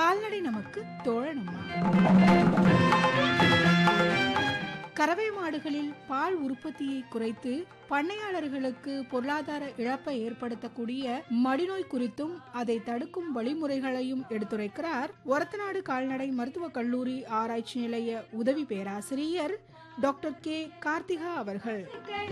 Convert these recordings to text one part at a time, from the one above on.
கால்நடை நமக்கு தோழனம்மா கறவை மாடுகளில் பால் உற்பத்தியை குறைத்து பண்ணையாளர்களுக்கு பொருளாதார இழப்பை ஏற்படுத்தக்கூடிய மடிநோய் குறித்தும் அதை தடுக்கும் வழிமுறைகளையும் எடுத்துரைக்கிறார் ஒரத்தநாடு கால்நடை மருத்துவக் கல்லூரி ஆராய்ச்சி நிலைய உதவி பேராசிரியர் டாக்டர் கே கார்த்திகா அவர்கள்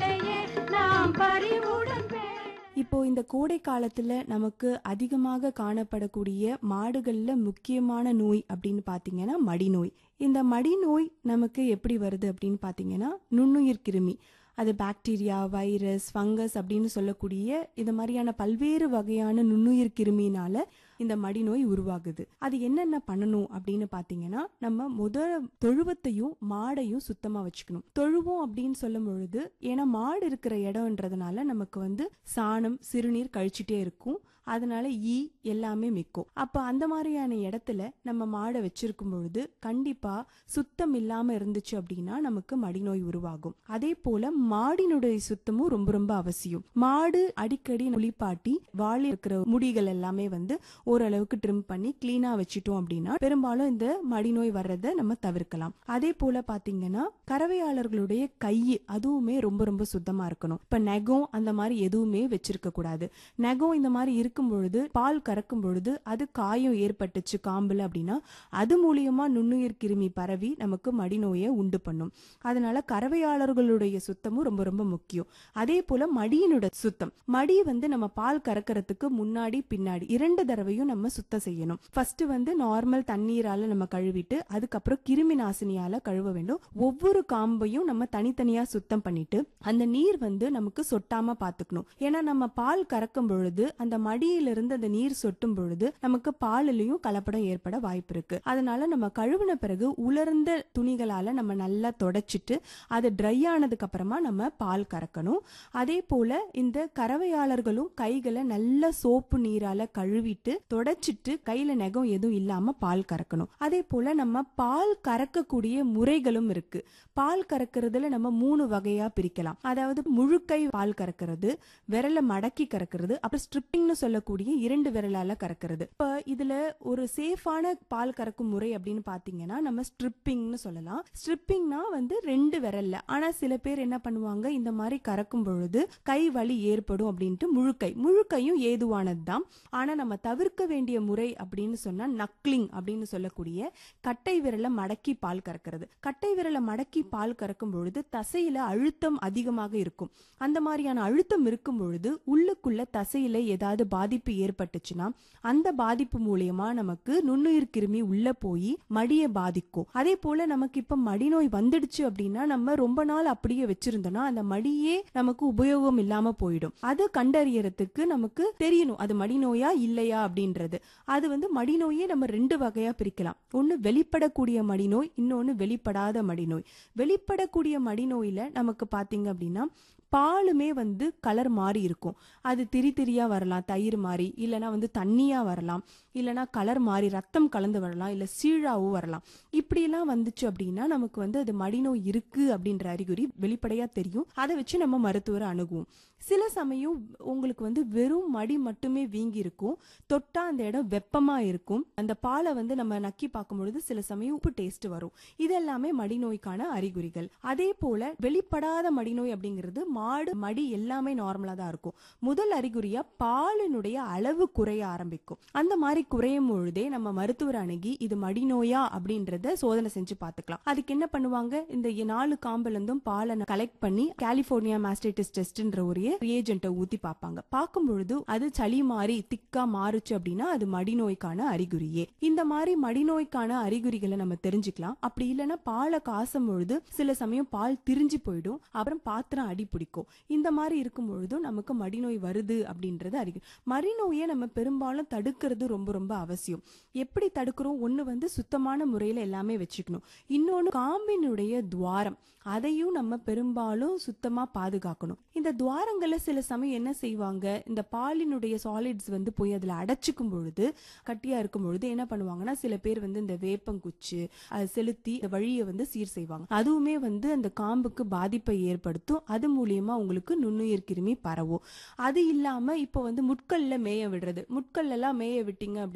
நாம் பறிவுடன் பே- இப்போ இந்த கோடை காலத்துல நமக்கு அதிகமாக காணப்படக்கூடிய மாடுகள்ல முக்கியமான நோய் அப்படின்னு பாத்தீங்கன்னா மடிநோய் இந்த மடிநோய் நமக்கு எப்படி வருது அப்படின்னு பாத்தீங்கன்னா நுண்ணுயிர் கிருமி அது பாக்டீரியா வைரஸ் ஃபங்கஸ் அப்படின்னு சொல்லக்கூடிய இந்த மாதிரியான பல்வேறு வகையான நுண்ணுயிர் கிருமினால இந்த மடிநோய் உருவாகுது அது என்னென்ன பண்ணணும் அப்படின்னு பாத்தீங்கன்னா நம்ம முதல் தொழுவத்தையும் மாடையும் சுத்தமா வச்சுக்கணும் தொழுவம் அப்படின்னு சொல்லும் பொழுது ஏன்னா மாடு இருக்கிற இடம்ன்றதுனால நமக்கு வந்து சாணம் சிறுநீர் கழிச்சிட்டே இருக்கும் அதனால ஈ எல்லாமே மிக்கும் அப்ப அந்த மாதிரியான இடத்துல நம்ம மாடை வச்சிருக்கும் பொழுது கண்டிப்பா சுத்தம் இல்லாம இருந்துச்சு அப்படின்னா நமக்கு மடிநோய் உருவாகும் அதே போல மாடினுடைய சுத்தமும் ரொம்ப ரொம்ப அவசியம் மாடு அடிக்கடி குளிப்பாட்டி வாழி இருக்கிற முடிகள் எல்லாமே வந்து ஓரளவுக்கு ட்ரிம் பண்ணி கிளீனா வச்சிட்டோம் அப்படின்னா பெரும்பாலும் இந்த மடிநோய் வர்றதை நம்ம தவிர்க்கலாம் அதே போல பாத்தீங்கன்னா கறவையாளர்களுடைய கை அதுவுமே ரொம்ப ரொம்ப சுத்தமா இருக்கணும் இப்ப நெகம் அந்த மாதிரி எதுவுமே வச்சிருக்க கூடாது நெகம் இந்த மாதிரி இருக்கும் பொழுது பால் கறக்கும் பொழுது அது காயம் ஏற்பட்டுச்சு காம்புல அப்படின்னா அது மூலியமா நுண்ணுயிர் கிருமி பரவி நமக்கு மடிநோயை உண்டு பண்ணும் அதனால கறவையாளர்களுடைய சுத்தமும் ரொம்ப ரொம்ப முக்கியம் அதே போல மடியினோட சுத்தம் மடி வந்து நம்ம பால் கறக்கறதுக்கு முன்னாடி பின்னாடி இரண்டு தடவையும் நம்ம சுத்தம் செய்யணும் ஃபர்ஸ்ட் வந்து நார்மல் தண்ணீரால நம்ம கழுவிட்டு அதுக்கப்புறம் கிருமி நாசினியால கழுவ வேண்டும் ஒவ்வொரு காம்பையும் நம்ம தனித்தனியா சுத்தம் பண்ணிட்டு அந்த நீர் வந்து நமக்கு சொட்டாம பாத்துக்கணும் ஏன்னா நம்ம பால் கறக்கும் பொழுது அந்த மடியிலிருந்து அந்த நீர் சொட்டும் பொழுது நமக்கு பாலிலையும் கலப்படம் ஏற்பட வாய்ப்பு இருக்கு அதனால நம்ம கழுவின பிறகு உலர்ந்த துணிகளால நம்ம நல்லா தொடச்சிட்டு அது ட்ரை ஆனதுக்கு அப்புறமா நம்ம பால் கறக்கணும் அதே போல இந்த கறவையாளர்களும் கைகளை நல்ல சோப்பு நீரால கழுவிட்டு தொடச்சிட்டு கையில நெகம் எதுவும் இல்லாம பால் கறக்கணும் அதே போல நம்ம பால் கறக்கக்கூடிய முறைகளும் இருக்கு பால் கறக்கிறதுல நம்ம மூணு வகையா பிரிக்கலாம் அதாவது முழுக்கை பால் கறக்கிறது விரல மடக்கி கறக்கிறது அப்புறம் ஸ்ட்ரிப்பிங்னு சொல்லக்கூடிய இரண்டு விரலால கறக்கிறது இப்ப இதுல ஒரு சேஃபான பால் கறக்கும் முறை அப்படின்னு பாத்தீங்கன்னா நம்ம ஸ்ட்ரிப்பிங்னு சொல்லலாம் ஸ்ட்ரிப்பிங்னா வந்து ரெண்டு விரல்ல ஆனா சில பேர் என்ன பண்ணுவாங்க இந்த மாதிரி கறக்கும் பொழுது கை வலி ஏற்படும் அப்படின்ட்டு முழுக்கை முழுக்கையும் ஏதுவானதுதான் ஆனா நம்ம தவிர்க்க வேண்டிய முறை அப்படின்னு சொன்னா நக்லிங் அப்படின்னு சொல்லக்கூடிய கட்டை விரலை மடக்கி பால் கறக்கிறது கட்டை விரலை மடக்கி பால் கறக்கும் பொழுது தசையில அழுத்தம் அதிகமாக இருக்கும் அந்த மாதிரியான அழுத்தம் இருக்கும் பொழுது உள்ளுக்குள்ள தசையில ஏதாவது பாதிப்பு ஏற்பட்டுச்சுன்னா அந்த பாதிப்பு மூலியமா நமக்கு நுண்ணுயிர் கிருமி உள்ள போய் மடியை பாதிக்கும் அதே போல நமக்கு இப்ப மடிநோய் வந்துடுச்சு அப்படின்னா நம்ம ரொம்ப நாள் அப்படியே வச்சிருந்தோம்னா அந்த மடியே நமக்கு உபயோகம் இல்லாம போயிடும் அது கண்டறியறதுக்கு நமக்கு தெரியணும் அது மடிநோயா இல்லையா அப்படின்றது அது வந்து மடிநோயே நம்ம ரெண்டு வகையா பிரிக்கலாம் ஒன்னு வெளிப்படக்கூடிய மடிநோய் இன்னொன்னு வெளிப்படாத மடிநோய் வெளிப்படக்கூடிய மடிநோயில நமக்கு பாத்தீங்க அப்படின்னா பாலுமே வந்து கலர் மாறி இருக்கும் அது திரி திரியா வரலாம் தயிர் மாறி இல்லனா வந்து தண்ணியா வரலாம் இல்லனா கலர் மாறி ரத்தம் கலந்து வரலாம் இல்ல சீழாவும் வரலாம் இப்படி எல்லாம் வந்துச்சு அப்படின்னா நமக்கு வந்து அது மடிநோய் இருக்கு அப்படின்ற அறிகுறி வெளிப்படையா தெரியும் அதை வச்சு நம்ம மருத்துவரை அணுகுவோம் சில சமயம் உங்களுக்கு வந்து வெறும் மடி மட்டுமே வீங்கி இருக்கும் தொட்டா அந்த இடம் வெப்பமா இருக்கும் அந்த பாலை வந்து நம்ம நக்கி பார்க்கும் பொழுது சில சமயம் உப்பு டேஸ்ட் வரும் இது எல்லாமே மடிநோய்க்கான அறிகுறிகள் அதே போல வெளிப்படாத மடிநோய் அப்படிங்கிறது மாடு மடி எல்லாமே நார்மலா தான் இருக்கும் முதல் அறிகுறியா பாலினுடைய அளவு குறைய ஆரம்பிக்கும் அந்த மாதிரி குறையும் பொழுதே நம்ம மருத்துவர் அணுகி இது மடிநோயா அப்படின்றத சோதனை செஞ்சு பார்த்துக்கலாம் அதுக்கு என்ன பண்ணுவாங்க இந்த நாலு காம்புல இருந்தும் பாலை கலெக்ட் பண்ணி கலிபோர்னியா மாஸ்டைட்டிஸ் டெஸ்ட்ன்ற ஒரு ரியேஜென்ட்டை ஊத்தி பார்ப்பாங்க பார்க்கும் பொழுது அது சளி மாறி திக்கா மாறுச்சு அப்படின்னா அது மடிநோய்க்கான அறிகுறியே இந்த மாதிரி மடிநோய்க்கான அறிகுறிகளை நம்ம தெரிஞ்சுக்கலாம் அப்படி இல்லைன்னா பாலை காசும் பொழுது சில சமயம் பால் திரிஞ்சு போயிடும் அப்புறம் பாத்திரம் அடி பிடிக்கும் இந்த மாதிரி இருக்கும் பொழுதும் நமக்கு மடிநோய் வருது அப்படின்றது அறிகுறி மடிநோயை நம்ம பெரும்பாலும் தடுக்கிறது ரொம்ப ரொம்ப அவசியம் எப்படி தடுக்கிறோம் ஒண்ணு வந்து சுத்தமான முறையில எல்லாமே வச்சுக்கணும் இன்னொன்னு காம்பினுடைய துவாரம் அதையும் நம்ம பெரும்பாலும் சுத்தமா பாதுகாக்கணும் இந்த துவாரங்கள்ல சில சமயம் என்ன செய்வாங்க இந்த பாலினுடைய சாலிட்ஸ் வந்து போய் அதுல அடைச்சிக்கும் பொழுது கட்டியா இருக்கும் பொழுது என்ன பண்ணுவாங்கன்னா சில பேர் வந்து இந்த வேப்பங்குச்சு அது செலுத்தி இந்த வழியை வந்து சீர் செய்வாங்க அதுவுமே வந்து அந்த காம்புக்கு பாதிப்பை ஏற்படுத்தும் அது மூலியமா உங்களுக்கு நுண்ணுயிர் கிருமி பரவும் அது இல்லாம இப்போ வந்து முட்கல்ல மேய விடுறது முட்கல்ல எல்லாம் மேய விட்டீங்க